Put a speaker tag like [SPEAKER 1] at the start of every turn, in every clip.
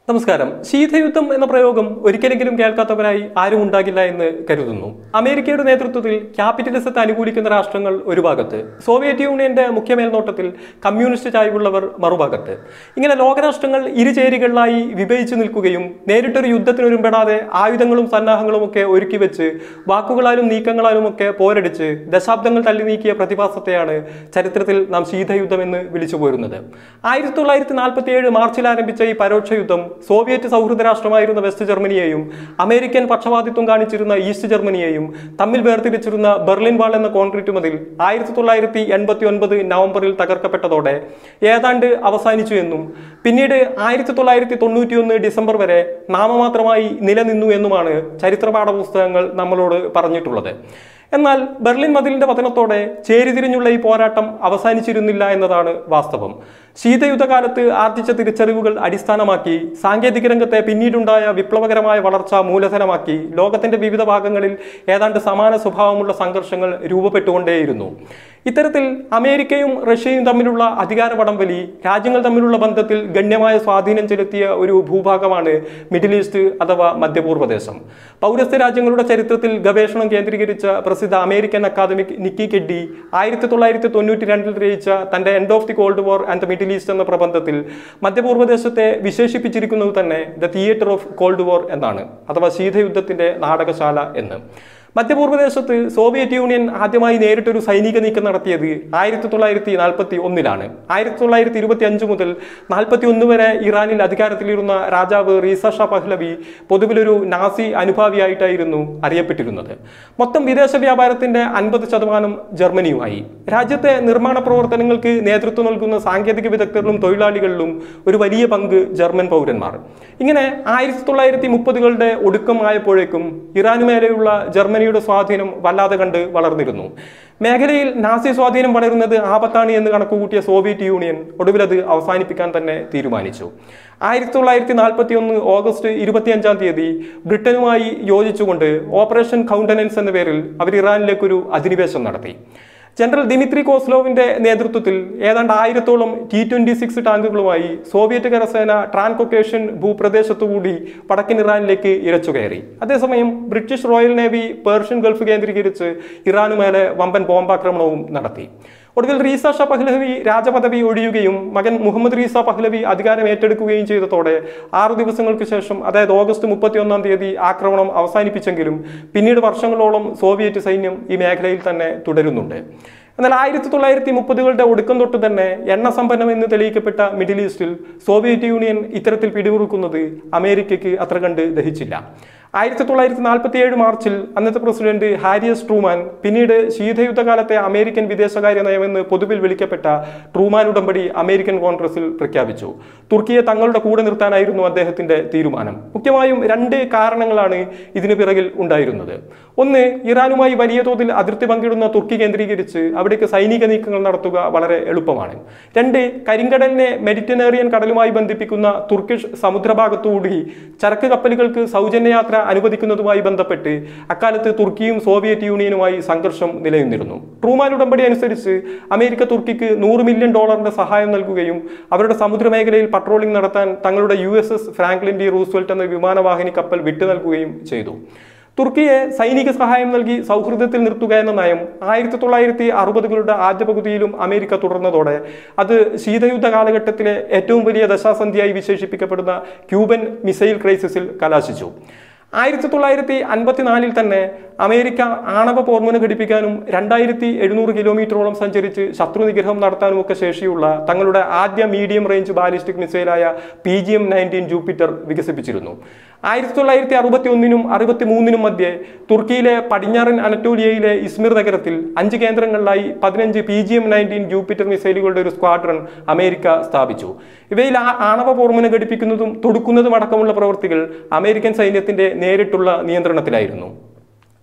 [SPEAKER 1] നമസ്കാരം ശീതയുദ്ധം എന്ന പ്രയോഗം ഒരിക്കലെങ്കിലും കേൾക്കാത്തവരായി ആരും ഉണ്ടാകില്ല എന്ന് കരുതുന്നു അമേരിക്കയുടെ നേതൃത്വത്തിൽ ക്യാപിറ്റലിസത്തെ അനുകൂലിക്കുന്ന രാഷ്ട്രങ്ങൾ ഒരു ഭാഗത്ത് സോവിയറ്റ് യൂണിയന്റെ മുഖ്യ മേൽനോട്ടത്തിൽ കമ്മ്യൂണിസ്റ്റ് ചായ്വുള്ളവർ മറുഭാഗത്ത് ഇങ്ങനെ ലോകരാഷ്ട്രങ്ങൾ ഇരുചേരികളിലായി വിഭജിച്ചു നിൽക്കുകയും നേരിട്ടൊരു യുദ്ധത്തിനൊരുമ്പെടാതെ ആയുധങ്ങളും സന്നാഹങ്ങളും ഒക്കെ ഒരുക്കി വെച്ച് വാക്കുകളാലും നീക്കങ്ങളാലും ഒക്കെ പോരടിച്ച് ദശാബ്ദങ്ങൾ തള്ളി നീക്കിയ പ്രതിഭാസത്തെയാണ് ചരിത്രത്തിൽ നാം ശീതയുദ്ധം എന്ന് വിളിച്ചു പോരുന്നത് ആയിരത്തി തൊള്ളായിരത്തി നാൽപ്പത്തി ഏഴ് മാർച്ചിൽ ആരംഭിച്ച ഈ പരോക്ഷ യുദ്ധം സോവിയറ്റ് സൗഹൃദ രാഷ്ട്രമായിരുന്ന വെസ്റ്റ് ജർമ്മനിയെയും അമേരിക്കൻ പക്ഷപാതിത്വം കാണിച്ചിരുന്ന ഈസ്റ്റ് ജർമ്മനിയെയും തമ്മിൽ വേർതിരിച്ചിരുന്ന ബെർലിൻ വാൾ എന്ന കോൺക്രീറ്റ് മതിൽ ആയിരത്തി തൊള്ളായിരത്തി എൺപത്തി ഒൻപത് നവംബറിൽ തകർക്കപ്പെട്ടതോടെ ഏതാണ്ട് അവസാനിച്ചു എന്നും പിന്നീട് ആയിരത്തി തൊള്ളായിരത്തി തൊണ്ണൂറ്റിയൊന്ന് ഡിസംബർ വരെ നാമമാത്രമായി നിലനിന്നു എന്നുമാണ് ചരിത്ര പാഠപുസ്തകങ്ങൾ നമ്മളോട് പറഞ്ഞിട്ടുള്ളത് എന്നാൽ ബെർലിൻ മതിലിന്റെ പതനത്തോടെ ചേരിതിരിഞ്ഞുള്ള ഈ പോരാട്ടം അവസാനിച്ചിരുന്നില്ല എന്നതാണ് വാസ്തവം ശീതയുദ്ധകാലത്ത് ആർജിച്ച തിരിച്ചറിവുകൾ അടിസ്ഥാനമാക്കി സാങ്കേതിക രംഗത്തെ പിന്നീടുണ്ടായ വിപ്ലവകരമായ വളർച്ച മൂലധനമാക്കി ലോകത്തിന്റെ വിവിധ ഭാഗങ്ങളിൽ ഏതാണ്ട് സമാന സ്വഭാവമുള്ള സംഘർഷങ്ങൾ രൂപപ്പെട്ടുകൊണ്ടേയിരുന്നു ഇത്തരത്തിൽ അമേരിക്കയും റഷ്യയും തമ്മിലുള്ള അധികാര വടംവലി രാജ്യങ്ങൾ തമ്മിലുള്ള ബന്ധത്തിൽ ഗണ്യമായ സ്വാധീനം ചെലുത്തിയ ഒരു ഭൂഭാഗമാണ് മിഡിൽ ഈസ്റ്റ് അഥവാ മധ്യപൂർവ്വദേശം പൗരസ്ത്യ രാജ്യങ്ങളുടെ ചരിത്രത്തിൽ ഗവേഷണം കേന്ദ്രീകരിച്ച പ്രസിദ്ധ അമേരിക്കൻ അക്കാദമിക് നിക്കി കെഡ്ഡി ആയിരത്തി തൊള്ളായിരത്തി തൊണ്ണൂറ്റി രണ്ടിൽ രചിച്ച തന്റെ end of the cold war and the middle east എന്ന പ്രബന്ധത്തിൽ മധ്യപൂർവ്വദേശത്തെ വിശേഷിപ്പിച്ചിരിക്കുന്നത് തന്നെ the theatre of cold war എന്നാണ് അഥവാ ശീതയുദ്ധത്തിന്റെ നാടകശാല എന്ന് മധ്യപൂർവ്വദേശത്ത് സോവിയറ്റ് യൂണിയൻ ആദ്യമായി നേരിട്ടൊരു സൈനിക നീക്കം നടത്തിയത് ആയിരത്തി തൊള്ളായിരത്തി നാൽപ്പത്തി ഒന്നിലാണ് ആയിരത്തി തൊള്ളായിരത്തി ഇരുപത്തി അഞ്ച് മുതൽ നാൽപ്പത്തി ഒന്ന് വരെ ഇറാനിൽ അധികാരത്തിലിരുന്ന രാജാവ് റീസ ഷാ പഹ്ലവി പൊതുവിലൊരു നാസി അനുഭാവിയായിട്ടായിരുന്നു അറിയപ്പെട്ടിരുന്നത് മൊത്തം വിദേശ വ്യാപാരത്തിന്റെ അൻപത് ശതമാനം ജർമ്മനിയുമായി രാജ്യത്തെ നിർമ്മാണ പ്രവർത്തനങ്ങൾക്ക് നേതൃത്വം നൽകുന്ന സാങ്കേതിക വിദഗ്ധരിലും തൊഴിലാളികളിലും ഒരു വലിയ പങ്ക് ജർമ്മൻ പൗരന്മാർ ഇങ്ങനെ ആയിരത്തി തൊള്ളായിരത്തി മുപ്പതുകളുടെ ഒടുക്കം ആയപ്പോഴേക്കും ഇറാനുമേലെയുള്ള ജർമ്മനിയുടെ സ്വാധീനം വല്ലാതെ കണ്ട് വളർന്നിരുന്നു മേഖലയിൽ നാസി സ്വാധീനം വളരുന്നത് ആപത്താണ് എന്ന് കണക്കുകൂട്ടിയ സോവിയറ്റ് യൂണിയൻ ഒടുവിൽ അത് അവസാനിപ്പിക്കാൻ തന്നെ തീരുമാനിച്ചു ആയിരത്തി തൊള്ളായിരത്തി നാൽപ്പത്തി ഒന്ന് ഓഗസ്റ്റ് ഇരുപത്തിയഞ്ചാം തീയതി ബ്രിട്ടനുമായി യോജിച്ചുകൊണ്ട് ഓപ്പറേഷൻ കൗണ്ടനൻസ് എന്ന പേരിൽ അവർ ഇറാനിലേക്കൊരു അധിനിവേശം നടത്തി ജനറൽ ദിമിത്രി കോസ്ലോവിന്റെ നേതൃത്വത്തിൽ ഏതാണ്ട് ആയിരത്തോളം ടി ട്വന്റി സിക്സ് ടാങ്കുകളുമായി സോവിയറ്റ് കരസേന ട്രാൻകൊക്കേഷൻ ഭൂപ്രദേശത്തുകൂടി വടക്കൻ ഇറാനിലേക്ക് ഇരച്ചുകയറി അതേസമയം British Royal Navy Persian Gulf കേന്ദ്രീകരിച്ച് ഇറാനുമേലെ വമ്പൻ ബോംബാക്രമണവും നടത്തി ഒടുവിൽ റീസ ഷാ പഹ്ലവി രാജപദവി ഒഴിയുകയും മകൻ മുഹമ്മദ് റീസ പഹ്ലവി അധികാരം ഏറ്റെടുക്കുകയും ചെയ്തതോടെ ആറു ദിവസങ്ങൾക്ക് ശേഷം അതായത് ഓഗസ്റ്റ് മുപ്പത്തിയൊന്നാം തീയതി ആക്രമണം അവസാനിപ്പിച്ചെങ്കിലും പിന്നീട് വർഷങ്ങളോളം സോവിയറ്റ് സൈന്യം ഈ മേഖലയിൽ തന്നെ തുടരുന്നുണ്ട് എന്നാൽ ആയിരത്തി തൊള്ളായിരത്തി മുപ്പതുകളുടെ ഒടുക്കം തൊട്ട് തന്നെ എണ്ണ സമ്പന്നം എന്ന് തെളിയിക്കപ്പെട്ട മിഡിൽ ഈസ്റ്റിൽ സോവിയറ്റ് യൂണിയൻ ഇത്തരത്തിൽ പിടിമുറുക്കുന്നത് അമേരിക്കയ്ക്ക് അത്ര കണ്ട് ദഹിച്ചില്ല ആയിരത്തി തൊള്ളായിരത്തി നാൽപ്പത്തി ഏഴ് മാർച്ചിൽ അന്നത്തെ പ്രസിഡന്റ് ഹാരിയസ് ട്രൂമാൻ പിന്നീട് ശീതയുദ്ധകാലത്തെ അമേരിക്കൻ വിദേശകാര്യ നയമെന്ന് പൊതുവിൽ വിളിക്കപ്പെട്ട ട്രൂമാൻ ഉടമ്പടി അമേരിക്കൻ കോൺഗ്രസിൽ പ്രഖ്യാപിച്ചു തുർക്കിയെ തങ്ങളുടെ കൂടെ നിർത്താനായിരുന്നു അദ്ദേഹത്തിന്റെ തീരുമാനം മുഖ്യമായും രണ്ട് കാരണങ്ങളാണ് ഇതിനു പിറകിൽ ഉണ്ടായിരുന്നത് ഒന്ന് ഇറാനുമായി വലിയ തോതിൽ അതിർത്തി പങ്കിടുന്ന തുർക്കി കേന്ദ്രീകരിച്ച് അവിടേക്ക് സൈനിക നീക്കങ്ങൾ നടത്തുക വളരെ എളുപ്പമാണ് രണ്ട് കരിങ്കടലിനെ മെഡിറ്ററേനിയൻ കടലുമായി ബന്ധിപ്പിക്കുന്ന തുർക്കിഷ് സമുദ്രഭാഗത്തുകൂടി ചരക്ക് കപ്പലുകൾക്ക് സൗജന്യ യാത്ര അനുവദിക്കുന്നതുമായി ബന്ധപ്പെട്ട് അക്കാലത്ത് തുർക്കിയും സോവിയറ്റ് യൂണിയനുമായി സംഘർഷം നിലനിന്നിരുന്നു ട്രൂമാൻ ഉടമ്പടി അനുസരിച്ച് അമേരിക്ക തുർക്കിക്ക് നൂറ് മില്യൺ ഡോളറിന്റെ സഹായം നൽകുകയും അവരുടെ സമുദ്രമേഖലയിൽ പട്രോളിംഗ് നടത്താൻ തങ്ങളുടെ U S S Franklin D Roosevelt എന്ന വിമാനവാഹിനി കപ്പൽ വിട്ടു നൽകുകയും ചെയ്തു തുർക്കിയെ സൈനിക സഹായം നൽകി സൗഹൃദത്തിൽ നിർത്തുക എന്ന നയം ആയിരത്തി തൊള്ളായിരത്തി അറുപതുകളുടെ ആദ്യ പകുതിയിലും അമേരിക്ക തുടർന്നതോടെ അത് ശീതയുദ്ധ കാലഘട്ടത്തിലെ ഏറ്റവും വലിയ ദശാസന്ധിയായി വിശേഷിപ്പിക്കപ്പെടുന്ന ക്യൂബൻ മിസൈൽ ക്രൈസിസിൽ കലാശിച്ചു ആയിരത്തി തൊള്ളായിരത്തി അൻപത്തിനാലിൽ തന്നെ അമേരിക്ക ആണവ പോർമുന ഘടിപ്പിക്കാനും രണ്ടായിരത്തി എഴുന്നൂറ് കിലോമീറ്ററോളം സഞ്ചരിച്ച് ശത്രു നിഗ്രഹം നടത്താനും ഒക്കെ ശേഷിയുള്ള തങ്ങളുടെ ആദ്യ മീഡിയം റേഞ്ച് ബാലിസ്റ്റിക് മിസൈലായ P G M nineteen Jupiter വികസിപ്പിച്ചിരുന്നു ആയിരത്തി തൊള്ളായിരത്തി അറുപത്തി ഒന്നിനും അറുപത്തി മൂന്നിനും മധ്യേ തുർക്കിയിലെ പടിഞ്ഞാറൻ അനറ്റോലിയയിലെ ഇസ്മിർ നഗരത്തിൽ അഞ്ച് കേന്ദ്രങ്ങളിലായി പതിനഞ്ച് P G M nineteen Jupiter മിസൈലുകളുടെ ഒരു സ്ക്വാഡ്രൺ അമേരിക്ക സ്ഥാപിച്ചു ഇവയിൽ ആ ആണവ പോർമുന ഘടിപ്പിക്കുന്നതും തൊടുക്കുന്നതും അടക്കമുള്ള പ്രവൃത്തികൾ അമേരിക്കൻ സൈന്യത്തിന്റെ നേരിട്ടുള്ള നിയന്ത്രണത്തിലായിരുന്നു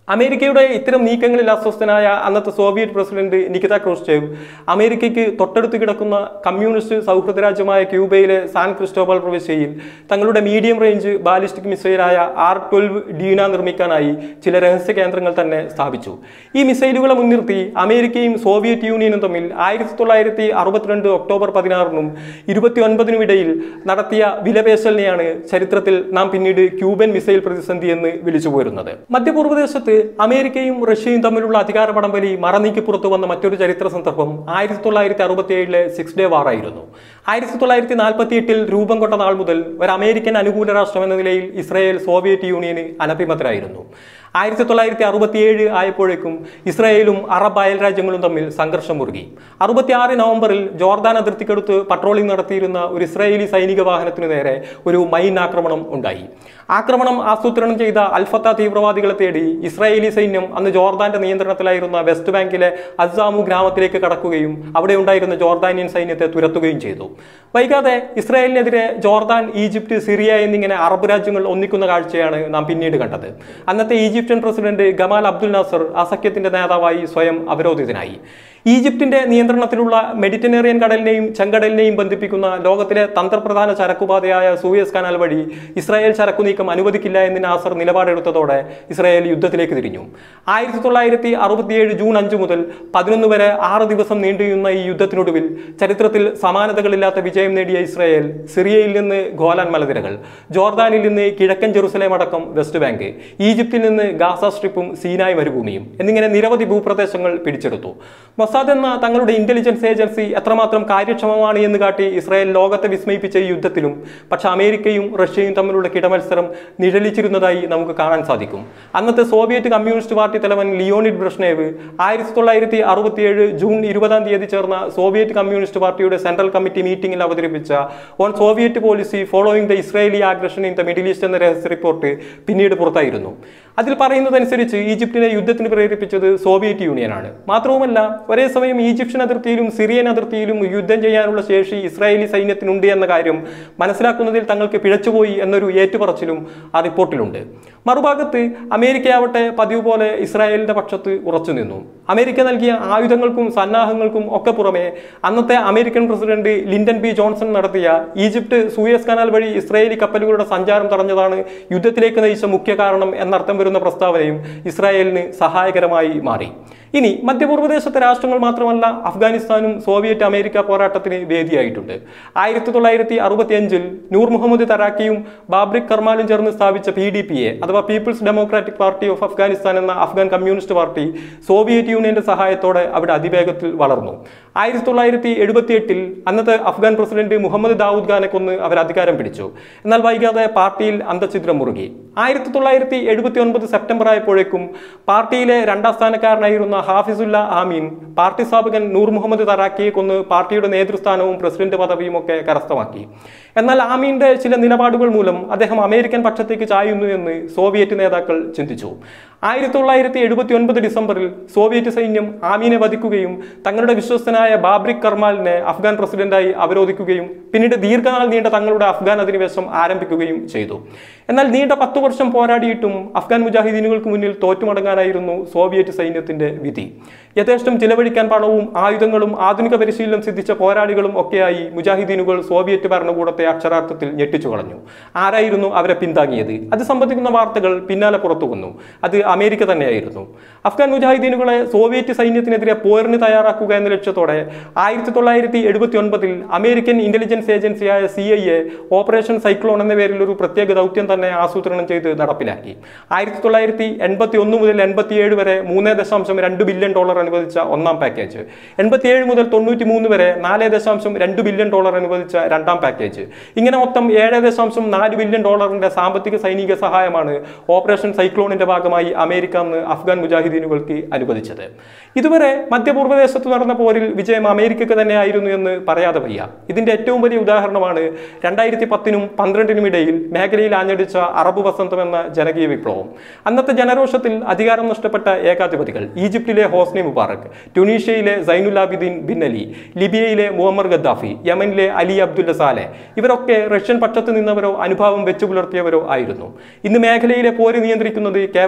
[SPEAKER 1] അമേരിക്കയുടെ ഇത്തരം നീക്കങ്ങളിൽ അസ്വസ്ഥനായ അന്നത്തെ സോവിയറ്റ് പ്രസിഡന്റ് നികിത ക്രൂസ്ചേവ് അമേരിക്കയ്ക്ക് തൊട്ടടുത്ത് കിടക്കുന്ന കമ്മ്യൂണിസ്റ്റ് സൗഹൃദ രാജ്യമായ ക്യൂബയിലെ സാൻ ക്രിസ്റ്റോബൽ പ്രവിശ്യയിൽ തങ്ങളുടെ മീഡിയം റേഞ്ച് ബാലിസ്റ്റിക് മിസൈലായ ആർ ട്വൽവ് ഡീന നിർമ്മിക്കാനായി ചില രഹസ്യ കേന്ദ്രങ്ങൾ തന്നെ സ്ഥാപിച്ചു ഈ മിസൈലുകളെ മുൻനിർത്തി അമേരിക്കയും സോവിയറ്റ് യൂണിയനും തമ്മിൽ ആയിരത്തി തൊള്ളായിരത്തി അറുപത്തിരണ്ട് ഒക്ടോബർ പതിനാറിനും ഇരുപത്തി ഒൻപതിനും ഇടയിൽ നടത്തിയ വിലപേശലിനെയാണ് ചരിത്രത്തിൽ നാം പിന്നീട് ക്യൂബൻ മിസൈൽ പ്രതിസന്ധി എന്ന് വിളിച്ചു പോരുന്നത് മധ്യപൂർവ്വദേശത്ത് അമേരിക്കയും റഷ്യയും തമ്മിലുള്ള അധികാര പടംവലി മറനീക്കി പുറത്തു വന്ന മറ്റൊരു ചരിത്ര സന്ദർഭം ആയിരത്തി തൊള്ളായിരത്തി അറുപത്തി ഏഴിലെ സിക്സ് ഡേ വാർ ആയിരുന്നു ആയിരത്തി തൊള്ളായിരത്തി നാൽപ്പത്തി എട്ടിൽ രൂപം കൊണ്ട നാൾ മുതൽ ഒരു അമേരിക്കൻ അനുകൂല രാഷ്ട്രം എന്ന നിലയിൽ ഇസ്രായേൽ സോവിയറ്റ് യൂണിയന് അനഭിമതരായിരുന്നു ആയിരത്തി തൊള്ളായിരത്തി അറുപത്തിയേഴ് ആയപ്പോഴേക്കും ഇസ്രായേലും അറബ് അയൽ രാജ്യങ്ങളും തമ്മിൽ സംഘർഷം മുറുകി അറുപത്തിയാറ് നവംബറിൽ ജോർദാൻ അതിർത്തിക്കടുത്ത് പട്രോളിംഗ് നടത്തിയിരുന്ന ഒരു ഇസ്രായേലി സൈനിക വാഹനത്തിനു നേരെ ഒരു മൈൻ ആക്രമണം ഉണ്ടായി ആക്രമണം ആസൂത്രണം ചെയ്ത അൽഫത്ത തീവ്രവാദികളെ തേടി ഇസ്രായേലി സൈന്യം അന്ന് ജോർദാന്റെ നിയന്ത്രണത്തിലായിരുന്ന വെസ്റ്റ് ബാങ്കിലെ അസാമു ഗ്രാമത്തിലേക്ക് കടക്കുകയും അവിടെ ഉണ്ടായിരുന്ന ജോർദാനിയൻ സൈന്യത്തെ തുരത്തുകയും ചെയ്തു വൈകാതെ ഇസ്രായേലിനെതിരെ ജോർദാൻ ഈജിപ്ത് സിറിയ എന്നിങ്ങനെ അറബ് രാജ്യങ്ങൾ ഒന്നിക്കുന്ന കാഴ്ചയാണ് നാം പിന്നീട് കണ്ടത് അന്നത്തെ Egyptian president Gamal Abdul Nasser ആ സഖ്യത്തിന്റെ നേതാവായി സ്വയം അവരോധിതനായി ഈജിപ്തിന്റെ നിയന്ത്രണത്തിലുള്ള മെഡിറ്ററേനിയൻ കടലിനെയും ചെങ്കടലിനെയും ബന്ധിപ്പിക്കുന്ന ലോകത്തിലെ തന്ത്രപ്രധാന ചരക്കുപാതയായ സൂയസ് കനാൽ വഴി ഇസ്രായേൽ ചരക്കു നീക്കം അനുവദിക്കില്ല എന്ന് നാസർ നിലപാടെടുത്തതോടെ ഇസ്രായേൽ യുദ്ധത്തിലേക്ക് തിരിഞ്ഞു ആയിരത്തി തൊള്ളായിരത്തി അറുപത്തിയേഴ് ജൂൺ അഞ്ച് മുതൽ പതിനൊന്ന് വരെ ആറ് ദിവസം നീണ്ടുനിന്ന ഈ യുദ്ധത്തിനൊടുവിൽ ചരിത്രത്തിൽ സമാനതകളില്ലാത്ത വിജയം നേടിയ ഇസ്രായേൽ സിറിയയിൽ നിന്ന് ഗോലാൻ മലനിരകൾ ജോർദാനിൽ നിന്ന് കിഴക്കൻ ജെറുസലേം അടക്കം വെസ്റ്റ് ബാങ്ക് ഈജിപ്തിൽ നിന്ന് ഗാസ സ്ട്രിപ്പും സീനായ് മരുഭൂമിയും എന്നിങ്ങനെ നിരവധി ഭൂപ്രദേശങ്ങൾ പിടിച്ചെടുത്തു മൊസാദ് എന്ന തങ്ങളുടെ ഇന്റലിജൻസ് ഏജൻസി എത്രമാത്രം കാര്യക്ഷമമാണ് എന്ന് കാട്ടി ഇസ്രായേൽ ലോകത്തെ വിസ്മയിപ്പിച്ച ഈ യുദ്ധത്തിലും പക്ഷെ അമേരിക്കയും റഷ്യയും തമ്മിലുള്ള കിടമത്സരം നിഴലിച്ചിരുന്നതായി നമുക്ക് കാണാൻ സാധിക്കും അന്നത്തെ സോവിയറ്റ് കമ്മ്യൂണിസ്റ്റ് പാർട്ടി തലവൻ ലിയോണിഡ് ബ്രഷ്നേവ് ആയിരത്തി തൊള്ളായിരത്തി അറുപത്തിയേഴ് ജൂൺ ഇരുപതാം തീയതി ചേർന്ന സോവിയറ്റ് കമ്മ്യൂണിസ്റ്റ് പാർട്ടിയുടെ സെൻട്രൽ കമ്മിറ്റി മീറ്റിംഗിൽ അവതരിപ്പിച്ച on Soviet policy following the Israeli aggression in the middle east എന്ന രഹസ്യ റിപ്പോർട്ട് പിന്നീട് പുറത്തായിരുന്നു അതിൽ പറയുന്നതനുസരിച്ച് ഈജിപ്തിനെ യുദ്ധത്തിന് പ്രേരിപ്പിച്ചത് സോവിയറ്റ് യൂണിയനാണ് മാത്രവുമല്ല ഒരേ സമയം ഈജിപ്ഷ്യൻ അതിർത്തിയിലും സിറിയൻ അതിർത്തിയിലും യുദ്ധം ചെയ്യാനുള്ള ശേഷി ഇസ്രായേലി സൈന്യത്തിനുണ്ട് എന്ന കാര്യം മനസ്സിലാക്കുന്നതിൽ തങ്ങൾക്ക് പിഴച്ചുപോയി എന്നൊരു ഏറ്റുപറച്ചിലും ആ റിപ്പോർട്ടിലുണ്ട് മറുഭാഗത്ത് അമേരിക്കയാവട്ടെ പതിവ് പോലെ ഇസ്രായേലിന്റെ പക്ഷത്ത് ഉറച്ചു നിന്നു അമേരിക്ക നൽകിയ ആയുധങ്ങൾക്കും സന്നാഹങ്ങൾക്കും ഒക്കെ പുറമെ അന്നത്തെ American president Lyndon B Johnson നടത്തിയ ഈജിപ്ത് സൂയസ് കനാൽ വഴി ഇസ്രായേലി കപ്പലുകളുടെ സഞ്ചാരം തടഞ്ഞതാണ് യുദ്ധത്തിലേക്ക് നയിച്ച മുഖ്യ കാരണം എന്നർത്ഥം വരുന്ന പ്രസ്താവനയും ഇസ്രായേലിന് സഹായകരമായി മാറി ഇനി മധ്യപൂർവ്വദേശത്തെ രാഷ്ട്രങ്ങൾ മാത്രമല്ല അഫ്ഗാനിസ്ഥാനും സോവിയറ്റ് അമേരിക്ക പോരാട്ടത്തിന് വേദിയായിട്ടുണ്ട് ആയിരത്തി തൊള്ളായിരത്തി അറുപത്തി അഞ്ചിൽ നൂർ മുഹമ്മദ് തറാക്കിയും ബാബ്രിക് കർമാലും ചേർന്ന് സ്ഥാപിച്ച പി ഡി പി എ അഥവാ People's Democratic Party of Afghanistan എന്ന അഫ്ഗാൻ കമ്മ്യൂണിസ്റ്റ് പാർട്ടി സോവിയറ്റ് യൂണിയന്റെ സഹായത്തോടെ അവിടെ അതിവേഗത്തിൽ വളർന്നു ആയിരത്തി തൊള്ളായിരത്തി എഴുപത്തി എട്ടിൽ അന്നത്തെ അഫ്ഗാൻ പ്രസിഡന്റ് മുഹമ്മദ് ദാവൂദ് ഖാനെ കൊന്ന് അവർ അധികാരം പിടിച്ചു എന്നാൽ വൈകാതെ പാർട്ടിയിൽ അന്തഛിദ്രം മുറുകി ആയിരത്തി തൊള്ളായിരത്തി എഴുപത്തി ഒൻപത് സെപ്റ്റംബർ ആയപ്പോഴേക്കും പാർട്ടിയിലെ രണ്ടാം സ്ഥാനക്കാരനായിരുന്ന ഹാഫിസുല്ല ആമീൻ പാർട്ടി സ്ഥാപകൻ നൂർ മുഹമ്മദ് തറാക്കിയെ കൊന്ന് പാർട്ടിയുടെ നേതൃസ്ഥാനവും പ്രസിഡന്റ് പദവിയും ഒക്കെ കരസ്ഥമാക്കി എന്നാൽ ആമീന്റെ ചില നിലപാടുകൾ മൂലം അദ്ദേഹം അമേരിക്കൻ പക്ഷത്തേക്ക് ചായുന്നു എന്ന് സോവിയറ്റ് നേതാക്കൾ ചിന്തിച്ചു ആയിരത്തി തൊള്ളായിരത്തി എഴുപത്തി ഒൻപത് ഡിസംബറിൽ സോവിയറ്റ് സൈന്യം ആമീനെ വധിക്കുകയും തങ്ങളുടെ വിശ്വസ്തനായ ബാബ്രിക് കർമാലിനെ അഫ്ഗാൻ പ്രസിഡന്റായി അവരോധിക്കുകയും പിന്നീട് ദീർഘനാൾ നീണ്ട തങ്ങളുടെ അഫ്ഗാൻ അധിനിവേശം ആരംഭിക്കുകയും ചെയ്തു എന്നാൽ നീണ്ട പത്തു വർഷം പോരാടിയിട്ടും അഫ്ഗാൻ മുജാഹിദീനുകൾക്ക് മുന്നിൽ തോറ്റുമടങ്ങാനായിരുന്നു സോവിയറ്റ് സൈന്യത്തിന്റെ വിധി യഥേഷ്ടം ചിലവഴിക്കാൻ പണവും ആയുധങ്ങളും ആധുനിക പരിശീലനം സിദ്ധിച്ച പോരാളികളും ഒക്കെയായി മുജാഹിദീനുകൾ സോവിയറ്റ് ഭരണകൂടത്തെ അക്ഷരാർത്ഥത്തിൽ ഞെട്ടിച്ചു കളഞ്ഞു ആരായിരുന്നു അവരെ പിന്താങ്ങിയത് അത് സംബന്ധിക്കുന്ന വാർത്തകൾ പിന്നാലെ പുറത്തു വന്നു അത് അമേരിക്ക തന്നെയായിരുന്നു അഫ്ഗാൻ മുജാഹിദീനുകളെ സോവിയറ്റ് സൈന്യത്തിനെതിരെ പോരിന് തയ്യാറാക്കുക എന്ന ലക്ഷ്യത്തോടെ ആയിരത്തി തൊള്ളായിരത്തി എഴുപത്തി ഒൻപതിൽ അമേരിക്കൻ ഇന്റലിജൻസ് ഏജൻസിയായ C I A operation Cyclone എന്ന പേരിൽ ഒരു പ്രത്യേക ദൗത്യം തന്നെ ആസൂത്രണം ചെയ്ത് നടപ്പിലാക്കി ആയിരത്തി തൊള്ളായിരത്തി എൺപത്തി ഒന്ന് മുതൽ എൺപത്തിയേഴ് വരെ മൂന്ന് ദശാംശം രണ്ട് ബില്യൺ ഡോളർ അനുവദിച്ച ഒന്നാം പാക്കേജ് എൺപത്തിയേഴ് മുതൽ തൊണ്ണൂറ്റി മൂന്ന് വരെ നാല് ദശാംശം രണ്ട് ബില്യൺ ഡോളർ അനുവദിച്ച രണ്ടാം പാക്കേജ് ഇങ്ങനെ മൊത്തം ഏഴ് ദശാംശം നാല് ബില്യൺ ഡോളറിന്റെ സാമ്പത്തിക സൈനിക സഹായമാണ് ഓപ്പറേഷൻ സൈക്ലോണിന്റെ ഭാഗമായി അമേരിക്ക അന്ന് അഫ്ഗാൻ മുജാഹിദീനുകൾക്ക് അനുവദിച്ചത് ഇതുവരെ മധ്യപൂർവ്വദേശത്ത് നടന്ന പോരിൽ വിജയം അമേരിക്കക്ക് തന്നെയായിരുന്നു എന്ന് പറയാതെ വയ്യ ഇതിന്റെ ഏറ്റവും വലിയ ഉദാഹരണമാണ് രണ്ടായിരത്തി പത്തിനും പന്ത്രണ്ടിനും ഇടയിൽ മേഖലയിൽ ആഞ്ഞടിച്ച അറബ് വസന്തം എന്ന ജനകീയ വിപ്ലവം അന്നത്തെ ജനരോഷത്തിൽ അധികാരം നഷ്ടപ്പെട്ട ഏകാധിപതികൾ ഈജിപ്തിലെ ഹോസ്നി മുബാറക് ട്യൂണീഷ്യയിലെ സൈനുൽ ആബിദീൻ ബിൻ അലി ലിബിയയിലെ മുഹമ്മദ് ഗദ്ദാഫി യമനിലെ അലി അബ്ദുല്ല സാലെ ഇവരൊക്കെ റഷ്യൻ പക്ഷത്ത് നിന്നവരോ അനുഭാവം വെച്ചു പുലർത്തിയവരോ ആയിരുന്നു ഇന്ന് മേഖലയിലെ പോര് നിയന്ത്രിക്കുന്നത് കേവലം അമേരിക്ക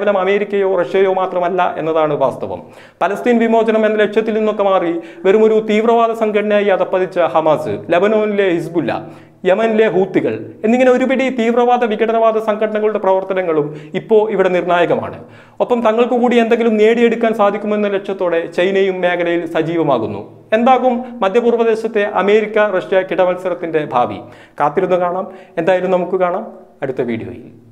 [SPEAKER 1] അമേരിക്കയോ റഷ്യയോ മാത്രമല്ല എന്നതാണ് വാസ്തവം പലസ്തീൻ വിമോചനം എന്ന ലക്ഷ്യത്തിൽ നിന്നൊക്കെ മാറി വെറും ഒരു തീവ്രവാദ സംഘടനയായി അതപ്പതിച്ച ഹമാസ് ലബനോനിലെ ഹിസ്ബുല്ല യമനിലെ ഹൂത്തികൾ എന്നിങ്ങനെ ഒരുപിടി തീവ്രവാദ വിഘടനവാദ സംഘടനകളുടെ പ്രവർത്തനങ്ങളും ഇപ്പോൾ ഇവിടെ നിർണായകമാണ് ഒപ്പം തങ്ങൾക്ക് കൂടി എന്തെങ്കിലും നേടിയെടുക്കാൻ സാധിക്കുമെന്ന ലക്ഷ്യത്തോടെ ചൈനയും മേഖലയിൽ സജീവമാകുന്നു എന്താകും മധ്യപൂർവ്വദേശത്തെ അമേരിക്ക റഷ്യ കിടമത്സരത്തിന്റെ ഭാവി കാത്തിരുന്ന് കാണാം എന്തായാലും നമുക്ക് കാണാം അടുത്ത വീഡിയോയിൽ